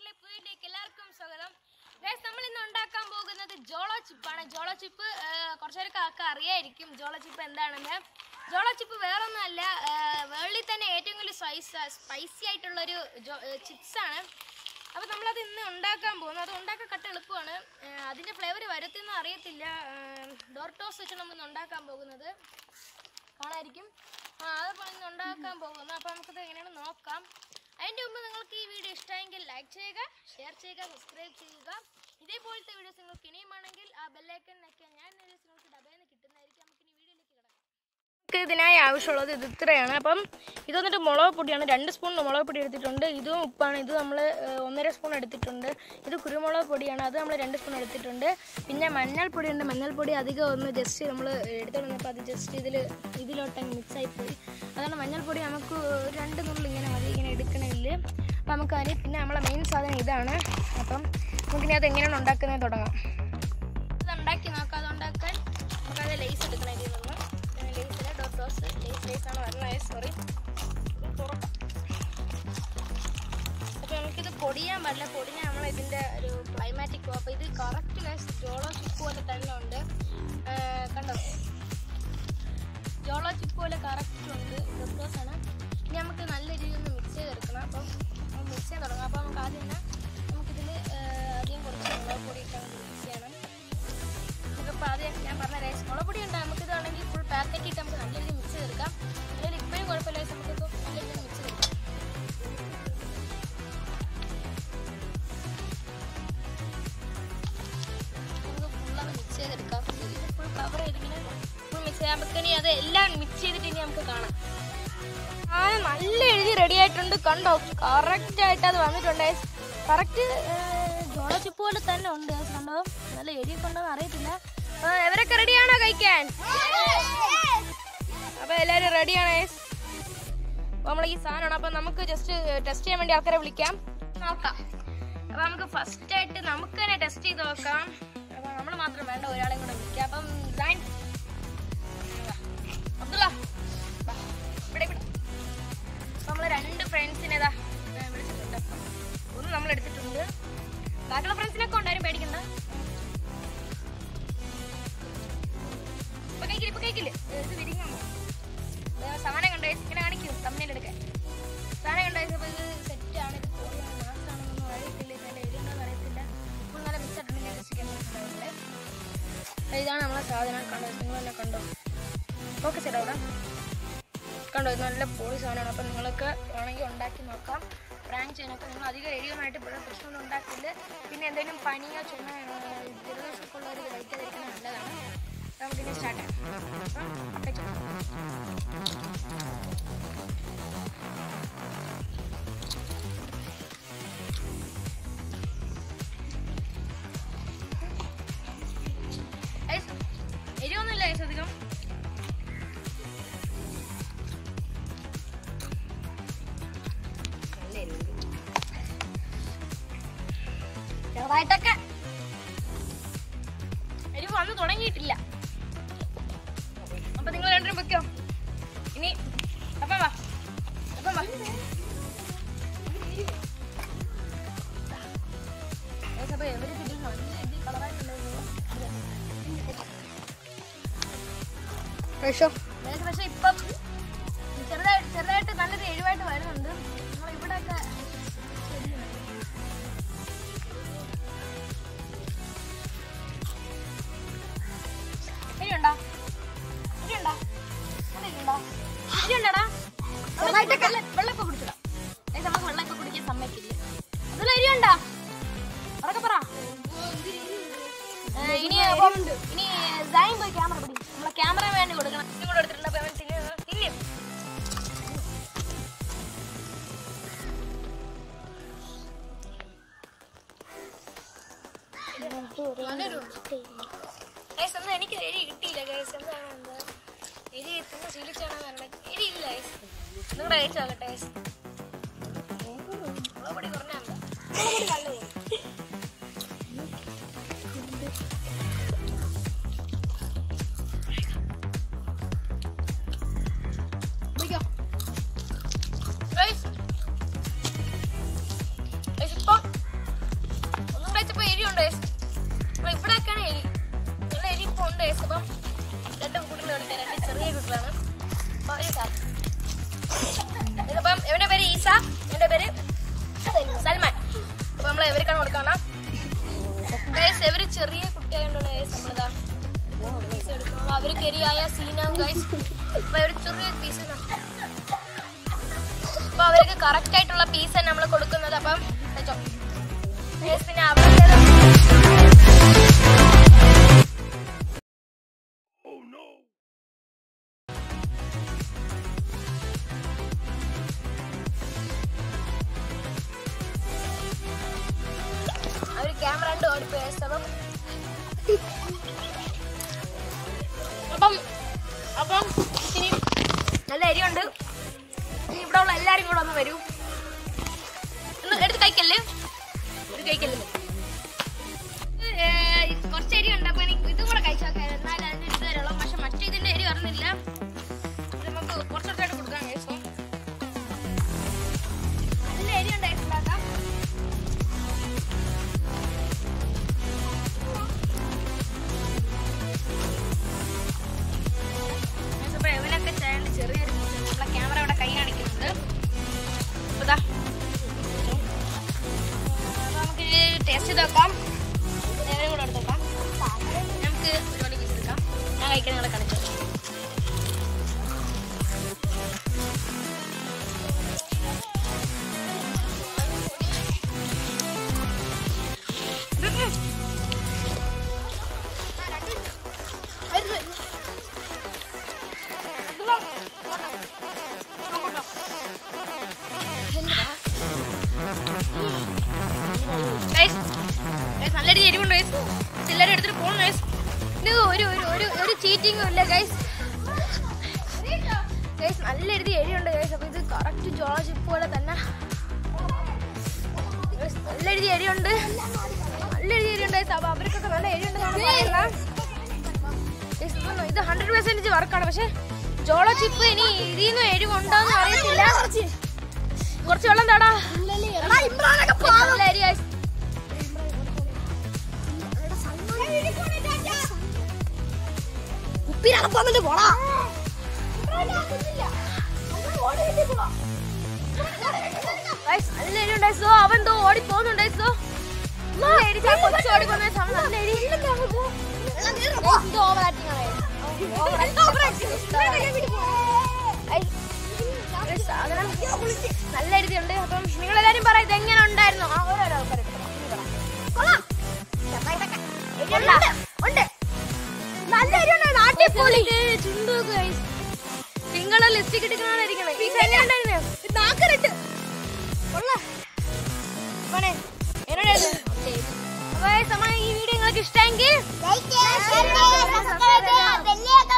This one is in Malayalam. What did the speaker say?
ചാനലിലെ പുതിയതിലേക്ക് എല്ലാവർക്കും സ്വാഗതം ഗൈസ് നമ്മൾ ഇന്ന് ഉണ്ടാക്കാൻ പോകുന്നത് ജോളോ ചിപ്പാണ് ജോളോ ചിപ്പ് കുറച്ചു പേർക്ക് അറിയായിരിക്കും ജോളോ ചിപ്പ് എന്താണെന്ന് ജോളോ ചിപ്പ് വേറൊന്നുമല്ല വേൾഡിൽ തന്നെ ഏറ്റവും കൂടുതൽ സ്പൈസ് സ്പൈസി ആയിട്ടുള്ളൊരു ചിപ്സ് ആണ് അപ്പോൾ നമ്മളത് ഇന്ന് ഉണ്ടാക്കാൻ പോകുന്നു അത് ഉണ്ടാക്കാൻ കട്ട എളുപ്പമാണ് ആ, അതിൻ്റെ ഫ്ലേവർ വരത്തെന്ന് അറിയത്തില്ല ഡോർട്ടോസ് വെച്ച് നമ്മൾ ഇന്ന് ഉണ്ടാക്കാൻ പോകുന്നത് കാണായിരിക്കും ആ അതപ്പോൾ ഇന്ന് ഉണ്ടാക്കാൻ പോകുന്നു അപ്പോൾ നമുക്കത് എങ്ങനെയാണ് നോക്കാം അതിൻ്റെ മുമ്പ് നിങ്ങൾക്ക് ഈ വീഡിയോ ഇഷ്ടമെങ്കിൽ ലൈക്ക് ചെയ്യുക ഷെയർ ചെയ്യുക സബ്സ്ക്രൈബ് ചെയ്യുക ഇതേപോലത്തെ വീഡിയോസ് നിങ്ങൾക്ക് ഇനിയുമാണെങ്കിൽ ആ ബെല്ലൈക്കൻ നൊക്കെ ഞാൻ വീഡിയോസ് നിങ്ങൾക്ക് ഡബയിൽ നിന്ന് കിട്ടുന്നതായിരിക്കും നമുക്ക് ഇനി വീഡിയോയിലേക്ക് കിടക്കാം നമുക്ക് ഇതിനായി ആവശ്യമുള്ളത് ഇത് ഇത്രയാണ് അപ്പം ഇത് വന്നിട്ട് മുളക് പൊടിയാണ് രണ്ട് സ്പൂൺ മുളക് പൊടി എടുത്തിട്ടുണ്ട് ഇതും ഉപ്പാണ് ഇത് നമ്മൾ ഒന്നര സ്പൂൺ എടുത്തിട്ടുണ്ട് ഇത് കുരുമുളക് പൊടിയാണ് അത് നമ്മൾ രണ്ട് സ്പൂൺ എടുത്തിട്ടുണ്ട് പിന്നെ മഞ്ഞൾപ്പൊടി ഉണ്ട് മഞ്ഞൾപ്പൊടി അധികം ഒന്ന് ജസ്റ്റ് നമ്മൾ എടുത്തോണ്ടിരുന്നപ്പോൾ അത് ജസ്റ്റ് ഇതിൽ ഇതിലോട്ടങ്ങ് മിക്സ് ആയിപ്പോയി അതാണ് മഞ്ഞൾപ്പൊടി നമുക്ക് ഒരു രണ്ട് നുള്ളിൽ ഇങ്ങനെ മതി ഇങ്ങനെ എടുക്കണമെങ്കിൽ അപ്പം നമുക്ക് അതിന് പിന്നെ നമ്മളെ മെയിൻ സാധനം ഇതാണ് അപ്പം നമുക്കിനി അത് എങ്ങനെയാണ് ഉണ്ടാക്കുന്നത് തുടങ്ങാം ഇത് ഉണ്ടാക്കി നോക്കാം അത് ഉണ്ടാക്കാൻ നമുക്കത് ലേസ് എടുക്കണം ഇതിൽ നിന്ന് ലേസിലെ ഡോട്ടോസ് ലേസ് ലേസാണ് വരുന്നത് സോറി തുറക്കാം അപ്പോൾ നമുക്കിത് പൊടിയാൻ പാടില്ല പൊടിഞ്ഞാൽ നമ്മൾ ഇതിൻ്റെ ഒരു ക്ലൈമാറ്റിക് പോകും അപ്പോൾ ഇത് കറക്റ്റ് ഗൈസ് ജോളോ ചിപ്പ് പോലെ തന്നെ ഉണ്ട് ആ, കണ്ടോ ജോളോ ചിപ്പ് പോലെ കറക്റ്റ് ഉണ്ട് ഡോട്ടോസ് ആണ് ഇനി നമുക്ക് നല്ല രീതിയിൽ ഒന്ന് മിക്സ് ചെയ്തെടുക്കണം അപ്പം മിക്സ് ചെയ്യാൻ തുടങ്ങാം അപ്പോൾ നമുക്ക് ആദ്യം തന്നെ നമുക്കിതിൽ ആദ്യം കുറച്ച് മുളക് പൊടി ഇട്ടാണ് മിക്സ് ചെയ്യണം നമുക്കിപ്പോൾ ആദ്യം ഞാൻ പറഞ്ഞ റൈസ് മുളക് പൊടി ഉണ്ട് നമുക്ക് ഇതാണെങ്കിൽ ഫുൾ പാക്കറ്റ് ഇട്ട് നമുക്ക് നല്ല രീതിയിൽ മിക്സ് ചെയ്തെടുക്കാം അല്ലെങ്കിൽ ഇപ്പോഴും കുഴപ്പമില്ല guys. നമുക്കിപ്പോൾ നല്ല രീതിയിൽ മിക്സ് ചെയ്തെടുക്കാം നമുക്ക് ഫുള്ളാണ് മിക്സ് ചെയ്തെടുക്കാം ഫുൾ കവർ ചെയ്തിങ്ങനെ ഫുൾ മിക്സ് ചെയ്യാൻ നമുക്ക് ഇനി അത് എല്ലാം മിക്സ് ചെയ്തിട്ട് ഇനി നമുക്ക് കാണാം ആ നല്ല എഴുതി റെഡി ആയിട്ടുണ്ട് കണ്ടോ കറക്റ്റ് ആയിട്ട് അത് വന്നിട്ടുണ്ട് കറക്റ്റ് ജോള ചിപ്പ് പോലെ തന്നെ ഉണ്ട് guys. കണ്ടോ നല്ല എഴുതിയൊക്കെ ഉണ്ടോ എന്ന് അറിയത്തില്ല ആ, ഇവരൊക്കെ റെഡിയാണോ കഴിക്കാൻ അപ്പൊ എല്ലാരും റെഡിയാണ് അപ്പൊ നമ്മൾ ഈ സാധനമാണ് അപ്പൊ നമുക്ക് ജസ്റ്റ് ടെസ്റ്റ് ചെയ്യാൻ വേണ്ടി ആൾക്കാരെ വിളിക്കാം നോക്കാം അപ്പൊ നമുക്ക് ഫസ്റ്റ് ആയിട്ട് നമുക്ക് തന്നെ ടെസ്റ്റ് ചെയ്ത് നോക്കാം അപ്പൊ നമ്മൾ മാത്രം വേണ്ട ഒരാളെയും കൂടെ വിളിക്കാം അപ്പം സൈൻ അബ്ദുള്ള വാ, ഇവിടെ ഇവിടെ നമ്മൾ രണ്ട് ഫ്രണ്ട്സിനെ ഇതാ ഏ, വിളിച്ചിട്ടുണ്ട് അപ്പം ഒന്ന് നമ്മൾ എടുത്തിട്ടുണ്ട് ബാക്കിയുള്ള ഫ്രണ്ട്സിനൊക്കെ ഉണ്ടാരും പേടിക്കണ്ട ഇപ്പൊ കഴിക്കില്ല ഇപ്പൊ കഴിക്കില്ല ഇത് വിരിങ്ങാമോ സാധനം കണ്ടോ ഇങ്ങനെ കാണിക്കും തമ്മിലെടുക്കാൻ സാധനം കണ്ടോ അപ്പൊ ഇത് സെറ്റ് ആണ് ഇത് പൊളിയാണ് മാസാണെന്നൊന്നും അറിയത്തില്ല ഇത് നല്ല എരിയുണ്ടോന്ന് അറിയത്തില്ല ഇപ്പോൾ നല്ല മിക്സ് ആയിട്ടുണ്ട് ഞാൻ ചിക്കൻ ഇതാണ് നമ്മളെ സാധനം കണ്ടോ നിങ്ങൾ തന്നെ കണ്ടോ ഓക്കെ ചേട്ടാ അവിടെ കണ്ടോ ഇത് നല്ല പൊളി സാധനമാണ് അപ്പം നിങ്ങളൊക്കെ വേണമെങ്കിൽ ഉണ്ടാക്കി നോക്കാം പ്രാങ്ക് ചെയ്യാനൊക്കെ നിങ്ങൾ അധികം എരിയുമായിട്ട് ഇവിടെ പ്രശ്നമൊന്നും ഉണ്ടാക്കില്ല പിന്നെ എന്തെങ്കിലും പനിയോ ചുമ ജലദോഷമൊക്കെ ഉള്ളവർ കഴിക്കാതിരിക്കുന്നത് നല്ലതാണ് നമുക്കിനി സ്റ്റാർട്ട് ചെയ്യാം അപ്പം കഴിച്ചോ. ഐസ്, എരിവൊന്നുമില്ല ഐസ് അധികം ചെറുതായിട്ടൊക്കെ എരിവ് വന്ന് തുടങ്ങിയിട്ടില്ല അപ്പൊ നിങ്ങൾ രണ്ടും വെക്കോ ഇനി അപ്പം വാ അപ്പം വാ Guys, അപ്പൊ എവര് ഇതിൽ നല്ല രീതിയിൽ കളറായിട്ടുണ്ടായിരുന്നു പക്ഷേ പക്ഷെ ഇപ്പം ചെറുതായിട്ട് ചെറുതായിട്ട് നല്ലൊരു എരിവായിട്ട് വരുന്നുണ്ട് നമ്മൾ ഇവിടെയൊക്കെ എരിയുണ്ടോ എരിയുണ്ടോ നല്ല എരിയുണ്ടോ എരിയുണ്ടോടാ ചെറുതായിട്ടൊക്കെ വെള്ളമൊക്കെ കുടിച്ചിടാം ഏകദേശം നമുക്ക് വെള്ളമൊക്കെ കുടിക്കാൻ സമ്മതിക്കില്ല അതിൽ എരിയുണ്ടോ അതൊക്കെ പറ ഏ, ഇനി അപ്പം ഇനി സൈൻ പോയി ക്യാമറ പിടി നമ്മളെ ക്യാമറ വേണ്ടി കൊടുക്കണം ഇതും കൂടെ എടുത്തിട്ടുണ്ട് അപ്പൊ അവൻ തിന്നു തിന്നും ഗൈസ് ഒന്നും എനിക്ക് എരി കിട്ടിയില്ല ഗൈസ് എന്താണ് എന്താ എരി തിന്ന് ശീലിച്ചാണോ പറഞ്ഞത് എരി ഇല്ല ഗൈസ് നിങ്ങളുടെ കഴിച്ചു നോക്കട്ടെ ഗൈസ് മുളകുപൊടി കുറഞ്ഞാ എന്താ മുളകുപൊടി നല്ലത് പിടിക്കോ ഗൈസ് ഗൈസ് ഇപ്പം എരിയായ സീനാവും ഗൈസ് അപ്പൊ ഒരു ചെറിയ പീസ് അപ്പൊ അവർക്ക് കറക്റ്റ് ആയിട്ടുള്ള പീസ് നമ്മൾ കൊടുക്കുന്നത് അപ്പം വെച്ചോ. Guys, പിന്നെ അവർക്ക് അവര് ക്യാമറ ഉണ്ട് ഓടിപ്പോയി guys. അപ്പം അപ്പം അപ്പം ഇനി നല്ല എരിയുണ്ട് ഇനി ഇവിടെ ഉള്ള എല്ലാരും കൂടെ ഒന്ന് വരൂ ഒന്ന് എടുത്ത് കഴിക്കല്ലേ ഇത് കഴിക്കല്ലേ ഏ, കുറച്ച് എരി ഉണ്ട് അപ്പൊ എനിക്ക് ഇതും കൂടെ കഴിച്ചാൽ എന്നാൽ അതിന്റെ ഇത് തരുള്ളൂ പക്ഷെ മറ്റേതിന്റെ എരി വരുന്നില്ല ഇത് നമുക്ക് കുറച്ചൊക്കെ കൊടുക്കാം കേസോ നല്ല എരി ഉണ്ടായിട്ടുണ്ടാക്കാം അപ്പൊ ഇവനൊക്കെ ചെയ്യേണ്ട ചെറിയൊരു നമ്മളെ ക്യാമറ ഇവിടെ കൈ കാണിക്കുന്നുണ്ട് അപ്പൊ ദാ. അപ്പൊ നമുക്ക് ടേസ്റ്റ് ചെയ്ത് നോക്കാം ഇവനും കൂടെ എടുത്ത് നോക്കാം നമുക്ക് ഒരുപാട് പീസ് എടുക്കാം ഞാൻ കഴിക്കാൻ നിങ്ങളെ കാണിച്ചു Guys, guys, നല്ല രീതി എരിവുണ്ട് ഗൈസ് എല്ലാവരും എടുത്തിട്ട് പോകണം ഗൈസ് ഇത് ഒരു ഒരു ഒരു ഒരു ചീറ്റിങ്ങും ഇല്ല ഗൈസ് ഗൈസ് നല്ല രീതി എരിവുണ്ട് ഗൈസ് അപ്പൊ ഇത് കറക്റ്റ് ജോള ചിപ്പ് പോലെ തന്നെ Guys, നല്ല രീതി എരിയുണ്ട് നല്ല രീതി എരിയുണ്ട് ഗൈസ് അപ്പൊ അവർക്കൊക്കെ നല്ല എരിയുണ്ടെന്നാണ് പറയുന്നത് Guys, ഇതൊന്നും- ഇത് ഹൺഡ്രഡ് പെർസെന്റേജ് വർക്കാണ് പക്ഷെ ജോള ചിപ്പ് ഇനി ഇതിൽ നിന്ന് എരിവുണ്ടോന്ന് അറിയത്തില്ല കുറച്ച് വെള്ളം താടാ നല്ല എരി guys. ഉപ്പിരടപ്പാന്നിട്ട് പോടാ Guys, നല്ല എരി ഉണ്ടായി സോ അവൻ എന്തോ ഓടി പോകുന്നുണ്ട് സോ നല്ല എരി ചാ കൊച്ചു ഓടി പോകുന്ന സമയം നല്ല എരി Guys, ഇത് over acting ആണ്. Over acting. Guys, guys, സാധനം നല്ല എഴുതിയുണ്ട് അപ്പം നിങ്ങൾ എല്ലാരും പറ ഇത് എങ്ങനെ ഉണ്ടായിരുന്നു ആ ഓരോരോ ആൾക്കാർ നല്ല എരിയുണ്ട് നാട്ടിൽ പോലി ചുണ്ടു ഗൈസ് നിങ്ങളെ ലിസ്റ്റിൽ കിട്ടിക്കണായിരിക്കണേ ഇത് എങ്ങനെ ഉണ്ടായിരുന്നു നാക്കരട്ട് പോണേ എന്നോടായിരുന്നു അപ്പോൾ guys, നമ്മുടെ ഈ വീഡിയോ നിങ്ങൾക്ക് ഇഷ്ടമെങ്കിൽ ലൈക്ക് ചെയ്യുക ഷെയർ ചെയ്യുക സബ്സ്ക്രൈബ് ചെയ്യുക ബെല്ലിയൊക്കെ